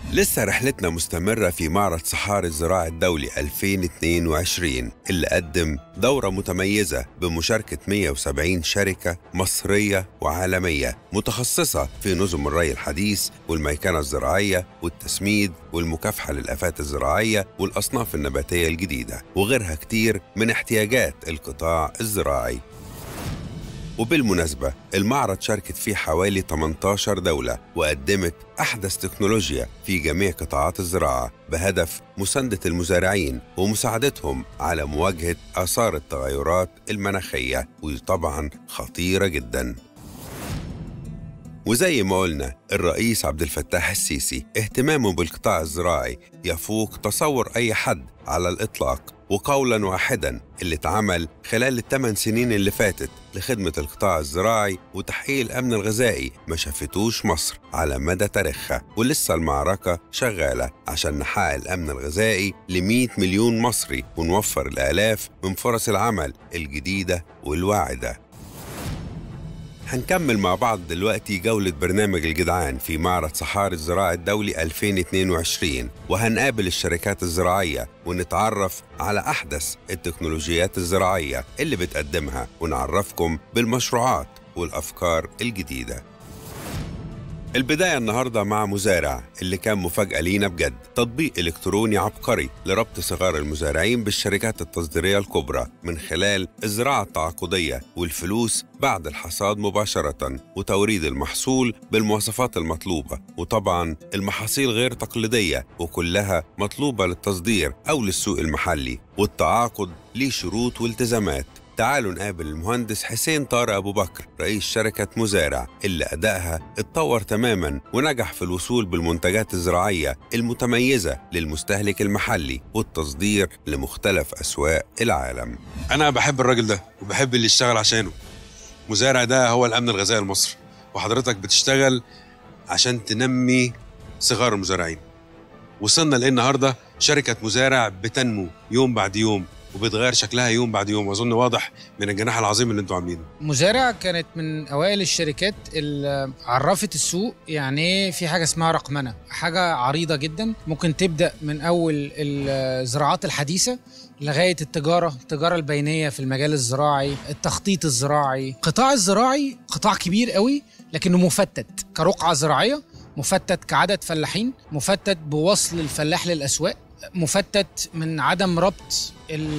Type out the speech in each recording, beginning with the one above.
لسه رحلتنا مستمرة في معرض صحاري الزراعي الدولي 2022 اللي قدم دورة متميزة بمشاركة 170 شركة مصرية وعالمية متخصصة في نظم الري الحديث والميكنة الزراعية والتسميد والمكافحة للآفات الزراعية والأصناف النباتية الجديدة وغيرها كتير من احتياجات القطاع الزراعي وبالمناسبة المعرض شاركت فيه حوالي 18 دولة وقدمت أحدث تكنولوجيا في جميع قطاعات الزراعة بهدف مساندة المزارعين ومساعدتهم على مواجهة آثار التغيرات المناخية وطبعا خطيرة جداً وزي ما قلنا الرئيس عبد الفتاح السيسي اهتمامه بالقطاع الزراعي يفوق تصور أي حد على الإطلاق وقولا واحدا اللي اتعمل خلال الثمان سنين اللي فاتت لخدمة القطاع الزراعي وتحقيق الأمن الغذائي ما شافتوش مصر على مدى تاريخها ولسه المعركة شغالة عشان نحقق الأمن الغذائي ل 100 مليون مصري ونوفر الآلاف من فرص العمل الجديدة والواعدة هنكمل مع بعض دلوقتي جولة برنامج الجدعان في معرض صحاري الزراعي الدولي 2022 وهنقابل الشركات الزراعية ونتعرف على أحدث التكنولوجيات الزراعية اللي بتقدمها ونعرفكم بالمشروعات والأفكار الجديدة البداية النهاردة مع مزارع اللي كان مفاجأة لينا بجد تطبيق إلكتروني عبقري لربط صغار المزارعين بالشركات التصديرية الكبرى من خلال الزراعة التعاقدية والفلوس بعد الحصاد مباشرة وتوريد المحصول بالمواصفات المطلوبة وطبعا المحاصيل غير تقليدية وكلها مطلوبة للتصدير أو للسوق المحلي والتعاقد ليه شروط والتزامات تعالوا نقابل المهندس حسين طارق أبو بكر رئيس شركة مزارع اللي أدائها اتطور تماما ونجح في الوصول بالمنتجات الزراعية المتميزة للمستهلك المحلي والتصدير لمختلف أسواق العالم انا بحب الراجل ده وبحب اللي يشتغل عشانه مزارع ده هو الامن الغذائي لمصر وحضرتك بتشتغل عشان تنمي صغار المزارعين وصلنا لايه النهارده شركه مزارع بتنمو يوم بعد يوم وبتغير شكلها يوم بعد يوم واظن واضح من الجناح العظيم اللي انتوا عاملينه مزارع كانت من اوائل الشركات اللي عرفت السوق يعني ايه في حاجه اسمها رقمنه حاجه عريضه جدا ممكن تبدا من اول الزراعات الحديثه لغايه التجاره التجاره البينيه في المجال الزراعي التخطيط الزراعي القطاع الزراعي قطاع كبير قوي لكنه مفتت كرقعه زراعيه مفتت كعدد فلاحين مفتت بوصل الفلاح للاسواق مفتت من عدم ربط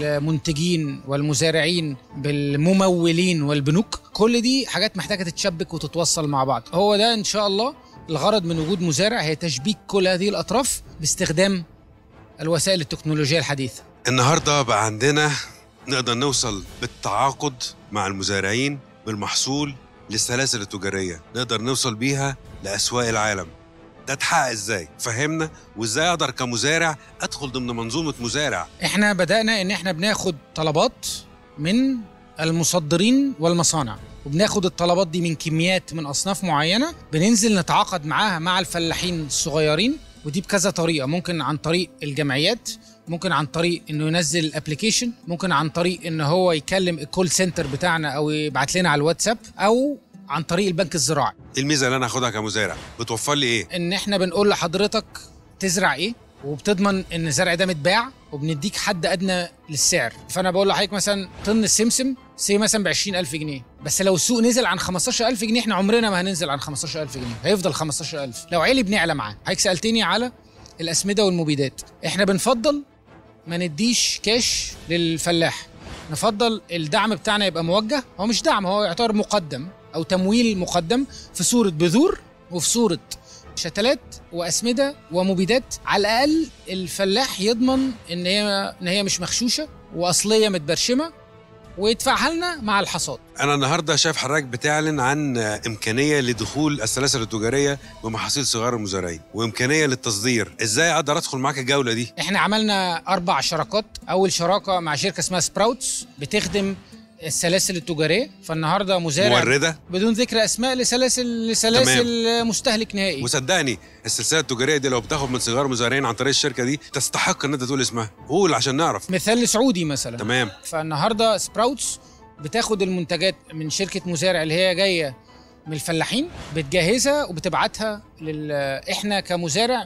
المنتجين والمزارعين بالممولين والبنوك كل دي حاجات محتاجه تتشبك وتتوصل مع بعض هو ده ان شاء الله الغرض من وجود مزارع هي تشبيك كل هذه الاطراف باستخدام الوسائل التكنولوجيه الحديثه النهارده بقى عندنا نقدر نوصل بالتعاقد مع المزارعين بالمحصول للسلاسل التجاريه نقدر نوصل بيها لاسواق العالم ده اتحقق ازاي فهمنا وازاي اقدر كمزارع ادخل ضمن منظومه مزارع احنا بدانا ان احنا بناخد طلبات من المصدرين والمصانع وبناخد الطلبات دي من كميات من اصناف معينه بننزل نتعاقد معاها مع الفلاحين الصغيرين ودي بكذا طريقه ممكن عن طريق الجمعيات ممكن عن طريق انه ينزل الابلكيشن ممكن عن طريق ان هو يكلم الكول سنتر بتاعنا او يبعت لنا على الواتساب او عن طريق البنك الزراعي الميزه اللي انا هاخدها كمزارع بتوفر لي ايه ان احنا بنقول لحضرتك تزرع ايه وبتضمن ان الزرع ده متباع وبنديك حد ادنى للسعر فانا بقول لحضرتك مثلا طن السمسم سي مثلا ب 20000 جنيه بس لو السوق نزل عن 15000 جنيه احنا عمرنا ما هننزل عن 15000 جنيه هيفضل 15000 لو عالي بنعلى معاه حضرتك سالتني على الاسمده والمبيدات احنا بنفضل ما نديش كاش للفلاح نفضل الدعم بتاعنا يبقى موجه هو مش دعم هو يعتبر مقدم او تمويل مقدم في صوره بذور وفي صوره شتلات واسمده ومبيدات على الاقل الفلاح يضمن ان هي ان هي مش مغشوشه واصليه متبرشمه ويدفعها لنا مع الحصاد انا النهارده شايف حضرتك بتعلن عن امكانيه لدخول السلاسل التجاريه بمحاصيل صغار المزارعين وامكانيه للتصدير ازاي اقدر ادخل معاك الجوله دي احنا عملنا اربع شراكات اول شراكه مع شركه اسمها سبراوتس بتخدم السلاسل التجاريه فالنهارده مزارع مورده بدون ذكر اسماء لسلاسل لسلاسل مستهلك نهائي وصدقني السلسله التجاريه دي لو بتاخد من صغار مزارعين عن طريق الشركه دي تستحق ان انت تقول اسمها قول عشان نعرف مثال سعودي مثلا تمام فالنهارده سبراوتس بتاخد المنتجات من شركه مزارع اللي هي جايه من الفلاحين بتجهزها وبتبعتها لل احنا كمزارع م-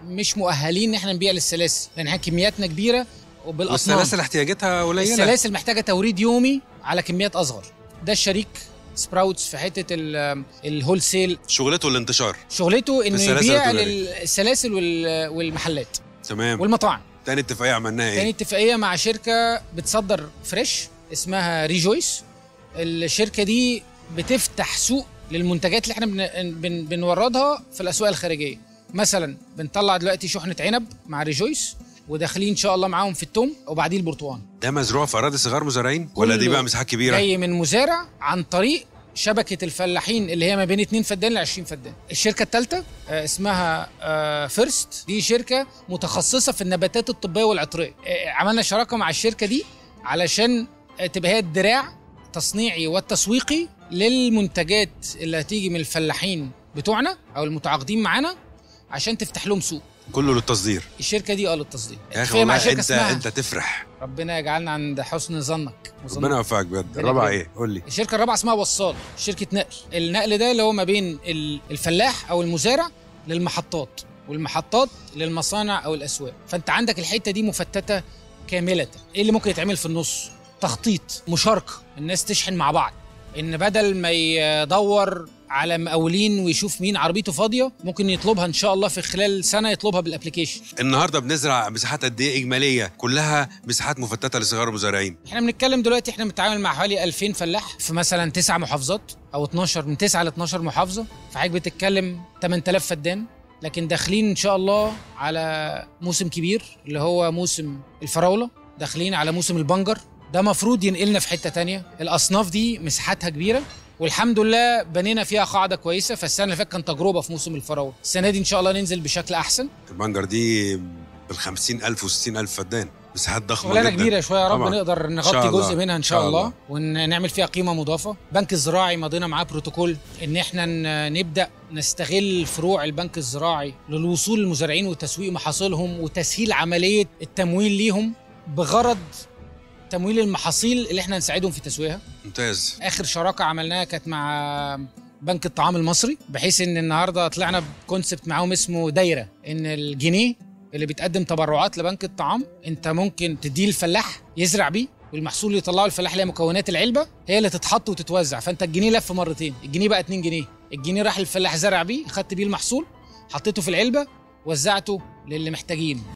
مش مؤهلين ان احنا نبيع للسلاسل لان احنا كمياتنا كبيره وبالاصناف والسلاسل احتياجاتها قليله السلاسل محتاجه توريد يومي على كميات اصغر ده الشريك سبراوتس في حته ال- الهول سيل شغلته الانتشار شغلته انه السلاسل يبيع التجارية. للسلاسل وال- والمحلات تمام والمطاعم تاني اتفاقيه عملناها تاني ايه اتفاقيه مع شركه بتصدر فريش اسمها ريجويس الشركه دي بتفتح سوق للمنتجات اللي احنا بن بن بنوردها في الاسواق الخارجيه مثلا بنطلع دلوقتي شحنه عنب مع ريجويس وداخلين ان شاء الله معاهم في التوم وبعدين البرتقال ده مزروع في اراضي صغار مزارعين ولا دي كله بقى مساحات كبيره جاي من مزارع عن طريق شبكه الفلاحين اللي هي ما بين 2 فدان ل 20 فدان الشركه الثالثه اسمها آه، فيرست دي شركه متخصصه في النباتات الطبيه والعطريه آه، عملنا شراكه مع الشركه دي علشان آه، تبقى هي الدراع التصنيعي والتسويقي للمنتجات اللي هتيجي من الفلاحين بتوعنا او المتعاقدين معانا عشان تفتح لهم سوق كله للتصدير الشركه دي اه للتصدير يا اخي اتفاق مع والله شركه انت اسمها انت تفرح ربنا يجعلنا عند حسن ظنك وظنك. ربنا يوفقك بجد ربنا الرابعه يكرمك. ايه قول لي الشركه الرابعه اسمها وصال شركه نقل النقل ده اللي هو ما بين ال- الفلاح او المزارع للمحطات والمحطات للمصانع او الاسواق فانت عندك الحته دي مفتته كامله ايه اللي ممكن يتعمل في النص تخطيط مشاركه الناس تشحن مع بعض ان بدل ما يدور على مقاولين ويشوف مين عربيته فاضيه ممكن يطلبها ان شاء الله في خلال سنه يطلبها بالابلكيشن النهارده بنزرع مساحات قد ايه اجماليه كلها مساحات مفتته لصغار المزارعين احنا بنتكلم دلوقتي احنا بنتعامل مع حوالي 2000 فلاح في مثلا تسع محافظات او 12 من 9 ل 12 محافظه فحضرتك بتتكلم 8000 فدان لكن داخلين ان شاء الله على موسم كبير اللي هو موسم الفراوله داخلين على موسم البنجر ده مفروض ينقلنا في حته تانية الاصناف دي مساحاتها كبيره والحمد لله بنينا فيها قاعده كويسه فالسنه اللي فاتت كان تجربه في موسم الفراوله السنه دي ان شاء الله ننزل بشكل احسن البنجر دي بال 50000 و 60000 فدان مساحات ضخمه شغلانه جدا كبيره شويه يا رب طبعاً. نقدر إن نغطي شاء الله. جزء منها ان شاء الله ونعمل فيها قيمه مضافه بنك الزراعي مضينا معاه بروتوكول ان احنا ن- نبدا نستغل فروع البنك الزراعي للوصول للمزارعين وتسويق محاصيلهم وتسهيل عمليه التمويل ليهم بغرض تمويل المحاصيل اللي احنا نساعدهم في تسويقها ممتاز اخر شراكه عملناها كانت مع بنك الطعام المصري بحيث ان النهارده طلعنا بكونسبت معاهم اسمه دايره ان الجنيه اللي بيتقدم تبرعات لبنك الطعام انت ممكن تديه الفلاح يزرع بيه والمحصول اللي يطلعه الفلاح اللي هي مكونات العلبه هي اللي تتحط وتتوزع فانت الجنيه لف مرتين الجنيه بقى 2 جنيه الجنيه راح للفلاح زرع بيه خدت بيه المحصول حطيته في العلبه وزعته للي محتاجين